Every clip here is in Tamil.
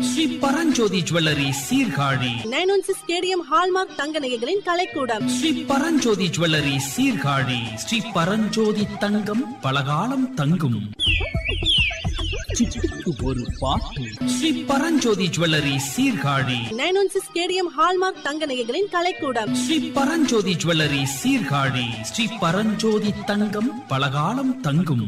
Sri Paranjothi jewellery Sirkazhi nine one six KDM hallmark தங்க நகைகளின் கலைக்கூடம் ஸ்ரீ பரஞ்சோதி ஜுவல்லரி சீர்காழி ஸ்ரீ பரஞ்சோதி தங்கம் பலகாலம் தங்கும் சிட்டுக்கு ஒரு பாட்டு Sri Paranjothi jewellery Sirkazhi nine one six KDM hallmark தங்க நகைகளின் கலைக்கூடம் ஸ்ரீ பரஞ்சோதி ஜுவல்லரி சீர்காழி ஸ்ரீ பரஞ்சோதி தங்கம் பலகாலம் தங்கும்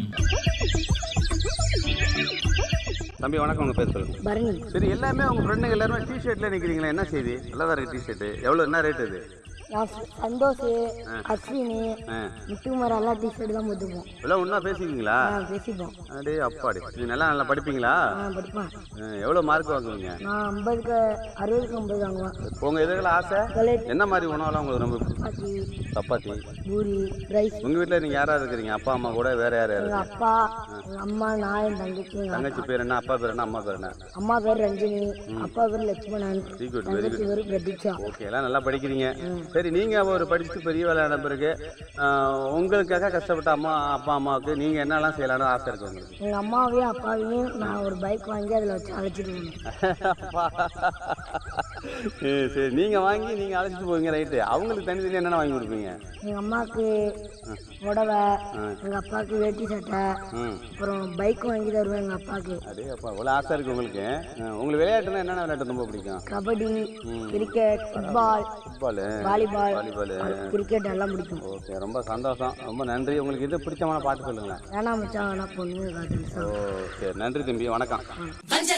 தம்பி வணக்கம் உங்க பேர் சொல்லுங்க பரணி சரி எல்லாமே உங்க ஃப்ரெண்டுங்க எல்லாருமே டி ஷர்ட்ல நிக்கிறீங்களா என்ன செய்தி நல்லா தான் இருக்கு டி ஷர்ட் எவ்வளவு என்ன ரேட் இது நான் சந்தோஷ் அஸ்வினி ஆ. முத்துக்குமார் எல்லாம் டிஷர்ட் தான் போட்டுப்போம் எல்லாம் ஒண்ணா பேசிக்குவீங்களா நான் பேசிப்போம் அடே அப்பாடி இது நல்லா நல்லா படிப்பீங்களா நான் படிப்பேன் ஆ, எவ்வளவு மார்க் வாங்குவீங்க நான் ஐம்பதுக்கு அறுபதுக்கு ஐம்பது வாங்குவேன் உங்க எதிர்கால ஆசை Chocolate. என்ன மாதிரி உணவெல்லாம் உங்களுக்கு ரொம்ப பிடிக்கும்? சப்பாத்தி சப்பாத்தி பூரி ரைஸ் உங்க வீட்ல நீங்க யாரா இருக்கிறீங்க அப்பா அம்மா கூட வேற யார் யாரு எங்கள் அப்பா எங்கள் அம்மா நான் என் தங்கச்சி எங்கள் தங்கச்சி பேர் என்ன அப்பா பேர் என்ன அம்மா பேர் என்ன அம்மா பேர் ரஞ்சினி அப்பா பேர் லட்சுமணன் Very good, very தங்கச்சி பேர் பிரதீட்சா ஓகே எல்லாம் நல்லா படிக்கிறீங்க சரி நீங்க ஒரு படிச்சுட்டு பெரிய வேலையான பிறகு ஆ, உங்களுக்காக கஷ்டப்பட்ட அம்மா அப்பா அம்மாவுக்கு நீங்க என்னெல்லாம் செய்யலாம்னு ஆசை இருக்கு உங்களுக்கு எங்கள் அம்மாவையும் அப்பாவையும் நான் ஒரு பைக் வாங்கி அதில் வச்சு அழைச்சிட்டு போகணும் சரி, சரி நீங்க வாங்கி நீங்க அழைச்சிட்டு போவீங்க ரைட்டு அவங்களுக்கு தனித்தனி என்னென்ன வாங்கி கொடுப்பீங்க எங்கள் அம்மாவுக்கு புடவை எங்கள் அப்பாவுக்கு வேட்டி சட்டை ம் அப்புறம் பைக் வாங்கி தருவேன் எங்கள் அப்பாவுக்கு அதே அப்பா இவ்வளோ ஆசை இருக்கு உங்களுக்கு ஆ, உங்களுக்கு விளையாட்டுனா என்னென்ன விளையாட்டு ரொம்ப பிடிக்கும் kabaddi cricket football football volleyball volleyball cricket எல்லாம் பிடிக்கும் ஓகே ரொம்ப சந்தோஷம் ரொம்ப நன்றி உங்களுக்கு இது பிடிச்சமான பாட்டு சொல்லுங்களேன் வேணாம் மச்சான் வேணா பொண்ணு காதல் ஓ சரி நன்றி தம்பி வணக்கம்